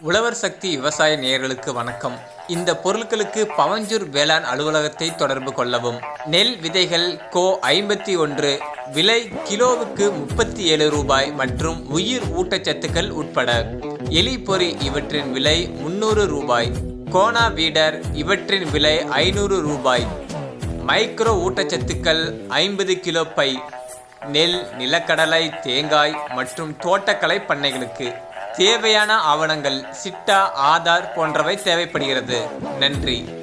உழவர் சக்தி விவசாய நேயர்களுக்கு வணக்கம் இந்த பொருட்களுக்கு பவஞ்சூர் வேளாண் அலுவலகத்தை தொடர்பு கொள்ளவும் நெல் விதைகள் கோ ஐம்பத்தி ஒன்று விலை கிலோவுக்கு முப்பத்தி ஏழு ரூபாய் மற்றும் உயிர் ஊட்டச்சத்துக்கள் உட்பட எலி பொறி இவற்றின் விலை முன்னூறு ரூபாய் கோனா வீடர் இவற்றின் விலை ஐநூறு ரூபாய் மைக்ரோ ஊட்டச்சத்துக்கள் ஐம்பது கிலோ பை நெல் நிலக்கடலை தேங்காய் மற்றும் தோட்டக்கலை பண்ணைகளுக்கு தேவையான ஆவணங்கள் சிட்டா ஆதார் போன்றவை தேவைப்படுகிறது நன்றி